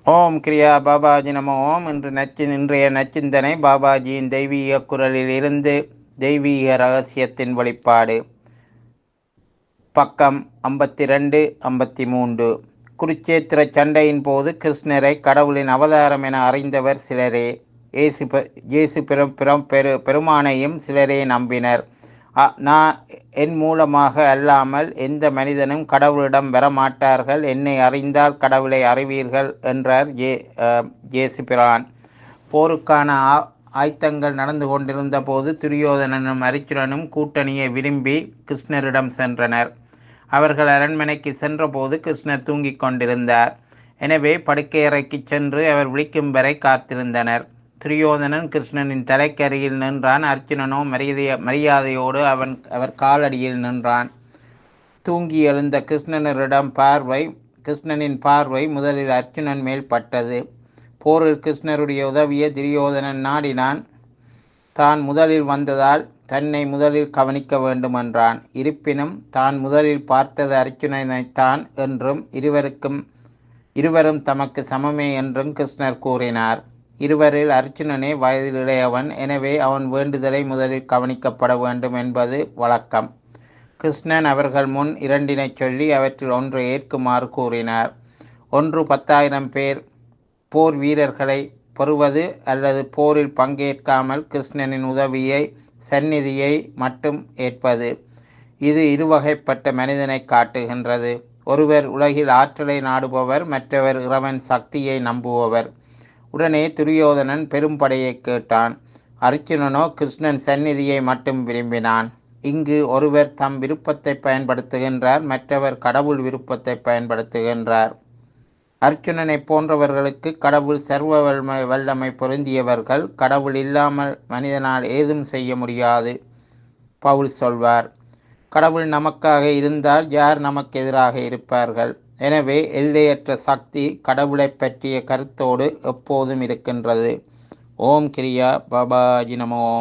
ஓம் கிரியா பாபாஜி நம ஓம் இன்று நச்சின் இன்றைய நச்சிந்தனை பாபாஜியின் தெய்வீக குரலில் இருந்து தெய்வீக ரகசியத்தின் வெளிப்பாடு பக்கம் ஐம்பத்தி ரெண்டு ஐம்பத்தி மூன்று குருச்சேத்திர சண்டையின் போது கிருஷ்ணரை கடவுளின் அவதாரம் என அறிந்தவர் சிலரே இயேசு பெ- இயேசு பெரும் பெரும் பெரு பெருமானையும் சிலரே நம்பினர் அ- நான் என் மூலமாக அல்லாமல் எந்த மனிதனும் கடவுளிடம் வரமாட்டார்கள் என்னை அறிந்தால் கடவுளை அறிவீர்கள் என்றார் ஜே அஹ், இயேசு பிரான் போருக்கான ஆ- ஆயத்தங்கள் நடந்து கொண்டிருந்த போது துரியோதனனும் அரிச்சுரனும் கூட்டணியை விரும்பி கிருஷ்ணரிடம் சென்றனர் அவர்கள் அரண்மனைக்கு சென்றபோது கிருஷ்ணர் தூங்கிக் கொண்டிருந்தார் எனவே படுக்கையறைக்கு சென்று அவர் விழிக்கும் வரை காத்திருந்தனர் துரியோதனன் கிருஷ்ணனின் தலைக்கருகில் நின்றான் அர்ச்சுனனோ மரியாதைய மரியாதையோடு அவன் அவர் காலடியில் நின்றான் தூங்கி எழுந்த கிருஷ்ணனரிடம் பார்வை கிருஷ்ணனின் பார்வை முதலில் அர்ச்சுனன் மேல் பட்டது போரில் கிருஷ்ணருடைய உதவியை துரியோதனன் நாடினான் தான் முதலில் வந்ததால் தன்னை முதலில் கவனிக்க வேண்டுமென்றான் இருப்பினும் தான் முதலில் பார்த்தது அர்ச்சுனனைத்தான் என்றும் இருவருக்கும் இருவரும் தமக்கு சமமே என்றும் கிருஷ்ணர் கூறினார் இருவரில் அர்ச்சுனனே வயதில் இளையவன் எனவே அவன் வேண்டுதலை முதலில் கவனிக்கப்பட வேண்டும் என்பது வழக்கம் கிருஷ்ணன் அவர்கள் முன் இரண்டினைச் சொல்லி அவற்றில் ஒன்றை ஏற்குமாறு கூறினார் ஒன்று பத்தாயிரம் பேர் போர் வீரர்களை பெறுவது அல்லது போரில் பங்கேற்காமல் கிருஷ்ணனின் உதவியை சந்நிதியை மட்டும் ஏற்பது இது இருவகைப்பட்ட மனிதனை காட்டுகின்றது ஒருவர் உலகில் ஆற்றலை நாடுபவர் மற்றவர் இறைவன் சக்தியை நம்புபவர் உடனே துரியோதனன் பெரும்படையை கேட்டான் அர்ச்சுனனோ கிருஷ்ணன் சந்நிதியை மட்டும் விரும்பினான் இங்கு ஒருவர் தம் விருப்பத்தை பயன்படுத்துகின்றார் மற்றவர் கடவுள் விருப்பத்தை பயன்படுத்துகின்றார் அர்ச்சுனனை போன்றவர்களுக்கு கடவுள் சர்வ வல்லமை வல்லமை பொருந்தியவர்கள் கடவுள் இல்லாமல் மனிதனால் ஏதும் செய்ய முடியாது பவுல் சொல்வார் கடவுள் நமக்காக இருந்தால் யார் நமக்கு எதிராக இருப்பார்கள் எனவே எல்லையற்ற சக்தி கடவுளைப் பற்றிய கருத்தோடு எப்போதும் இருக்கின்றது ஓம் கிரியா பாபாஜி நமோ